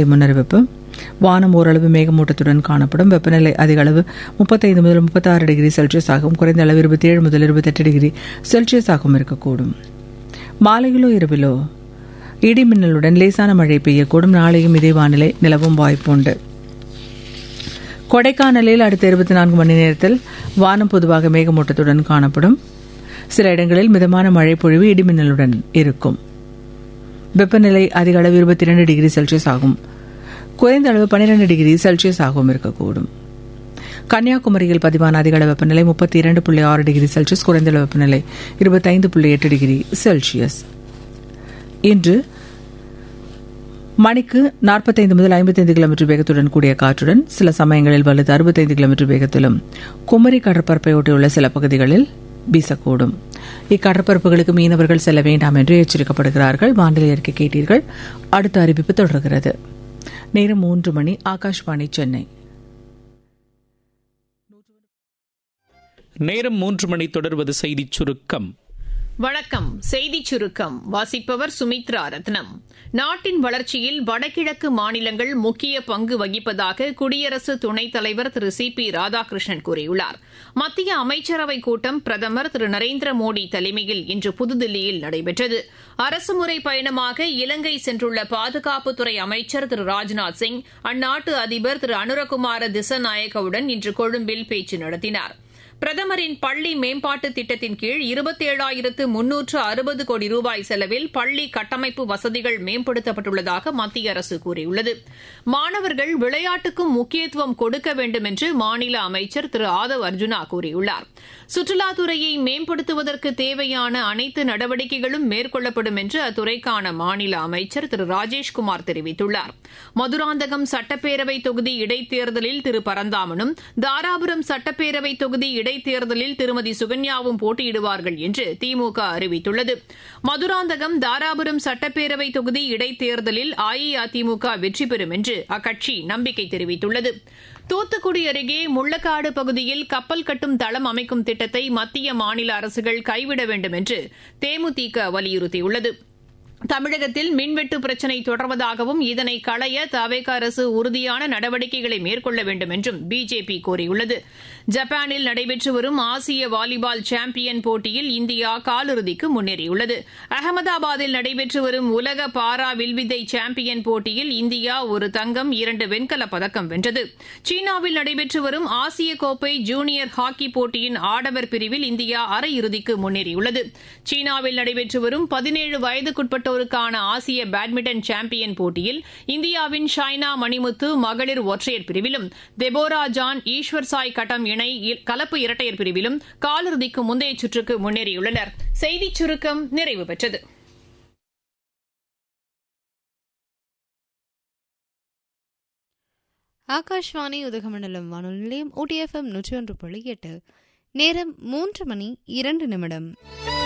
முன்னறிவிப்பு வானம் ஓரளவு மேகமூட்டத்துடன் காணப்படும் வெப்பநிலை அதிக அளவு முப்பத்தைந்து முதல் முப்பத்தாறு டிகிரி செல்சியஸ் ஆகவும் குறைந்த அளவு இருபத்தி ஏழு முதல் இருபத்தெட்டு டிகிரி செல்சியஸ் ஆகவும் இருக்கக்கூடும் மாலையிலோ இரவிலோ இடி மின்னலுடன் லேசான மழை பெய்யக்கூடும் நாளையும் இதே வானிலை நிலவும் வாய்ப்புண்டு கொடைக்கானலில் அடுத்த இருபத்தி நான்கு மணி நேரத்தில் வானம் பொதுவாக மேகமூட்டத்துடன் காணப்படும் சில இடங்களில் மிதமான மழை பொழிவு இடிமின்னலுடன் இருக்கும் வெப்பநிலை அதிக அளவு இருபத்தி இரண்டு டிகிரி செல்சியஸ் ஆகும் குறைந்த அளவு பனிரெண்டு டிகிரி செல்சியஸ் ஆகவும் இருக்கக்கூடும் கன்னியாகுமரியில் பதிவான அதிக அளவு வெப்பநிலை முப்பத்தி இரண்டு புள்ளி ஆறு டிகிரி செல்சியஸ் குறைந்த அளவு வெப்பநிலை இருபத்தைந்து புள்ளி எட்டு டிகிரி செல்சியஸ் இன்று மணிக்கு நாற்பத்தைந்து முதல் ஐம்பத்தைந்து கிலோமீட்டர் வேகத்துடன் கூடிய காற்றுடன் சில சமயங்களில் வலுத்து அறுபத்தைந்து கிலோமீட்டர் வேகத்திலும் குமரி கடற்பரப்பை ஒட்டியுள்ள சில பகுதிகளில் வீசக்கூடும் இக்கடற்பரப்புகளுக்கு மீனவர்கள் செல்ல வேண்டாம் என்று எச்சரிக்கப்படுகிறார்கள் வானிலை அறிக்கை கேட்டீர்கள் அடுத்த அறிவிப்பு தொடர்கிறது நேரம் மூன்று மணி ஆகாஷ்வாணி சென்னை நேரம் மூன்று மணி தொடர்வது செய்திச் சுருக்கம் வணக்கம் செய்திச் சுருக்கம் வாசிப்பவர் சுமித்ரா ரத்னம் நாட்டின் வளர்ச்சியில் வடகிழக்கு மாநிலங்கள் முக்கிய பங்கு வகிப்பதாக குடியரசு துணைத் தலைவர் திரு சி பி ராதாகிருஷ்ணன் கூறியுள்ளார் மத்திய அமைச்சரவைக் கூட்டம் பிரதமர் திரு நரேந்திர மோடி தலைமையில் இன்று புதுதில்லியில் நடைபெற்றது அரசுமுறை பயணமாக இலங்கை சென்றுள்ள பாதுகாப்புத்துறை அமைச்சர் திரு ராஜ்நாத் சிங் அந்நாட்டு அதிபர் திரு அனுரகுமார திசநாயக்கவுடன் இன்று கொழும்பில் பேச்சு நடத்தினாா் பிரதமரின் பள்ளி மேம்பாட்டு திட்டத்தின் கீழ் இருபத்தேழாயிரத்து முன்னூற்று அறுபது கோடி ரூபாய் செலவில் பள்ளி கட்டமைப்பு வசதிகள் மேம்படுத்தப்பட்டுள்ளதாக மத்திய அரசு கூறியுள்ளது மாணவர்கள் விளையாட்டுக்கும் முக்கியத்துவம் கொடுக்க வேண்டும் என்று மாநில அமைச்சர் திரு ஆதவ் அர்ஜுனா கூறியுள்ளார் சுற்றுலாத்துறையை மேம்படுத்துவதற்கு தேவையான அனைத்து நடவடிக்கைகளும் மேற்கொள்ளப்படும் என்று அத்துறைக்கான மாநில அமைச்சர் திரு ராஜேஷ்குமார் தெரிவித்துள்ளார் மதுராந்தகம் சட்டப்பேரவை தொகுதி இடைத்தேர்தலில் திரு பரந்தாமனும் தாராபுரம் சட்டப்பேரவை தொகுதி இடைத்தேர்தலில் திருமதி சுகன்யாவும் போட்டியிடுவார்கள் என்று திமுக அறிவித்துள்ளது மதுராந்தகம் தாராபுரம் சட்டப்பேரவை தொகுதி இடைத்தேர்தலில் அஇஅதிமுக வெற்றி பெறும் என்று அக்கட்சி நம்பிக்கை தெரிவித்துள்ளது தூத்துக்குடி அருகே முள்ளக்காடு பகுதியில் கப்பல் கட்டும் தளம் அமைக்கும் திட்டத்தை மத்திய மாநில அரசுகள் கைவிட வேண்டும் என்று தேமுதிக வலியுறுத்தியுள்ளது தமிழகத்தில் மின்வெட்டு பிரச்சினை தொடர்வதாகவும் இதனை களைய தவேக அரசு உறுதியான நடவடிக்கைகளை மேற்கொள்ள வேண்டும் என்றும் பிஜேபி கோரியுள்ளது ஜப்பானில் நடைபெற்று வரும் ஆசிய வாலிபால் சாம்பியன் போட்டியில் இந்தியா காலிறுதிக்கு முன்னேறியுள்ளது அகமதாபாத்தில் நடைபெற்று வரும் உலக பாரா வில்வித்தை சாம்பியன் போட்டியில் இந்தியா ஒரு தங்கம் இரண்டு வெண்கலப் பதக்கம் வென்றது சீனாவில் நடைபெற்று வரும் ஆசிய கோப்பை ஜூனியர் ஹாக்கி போட்டியின் ஆடவர் பிரிவில் இந்தியா அரையிறுதிக்கு முன்னேறியுள்ளது சீனாவில் நடைபெற்று வரும் பதினேழு வயதுக்குட்பட்ட உள்ளோருக்கான ஆசிய பேட்மிண்டன் சாம்பியன் போட்டியில் இந்தியாவின் ஷைனா மணிமுத்து மகளிர் ஒற்றையர் பிரிவிலும் தெபோரா ஜான் ஈஸ்வர் சாய் கட்டம் இணை கலப்பு இரட்டையர் பிரிவிலும் காலிறுதிக்கு முந்தைய சுற்றுக்கு முன்னேறியுள்ளனர் செய்திச் சுருக்கம் நிறைவு பெற்றது ஆகாஷ்வாணி உதகமண்டலம் வானொலி நிலையம் ஓடிஎஃப்எம் நூற்றி ஒன்று புள்ளி எட்டு நேரம் மூன்று மணி இரண்டு நிமிடம்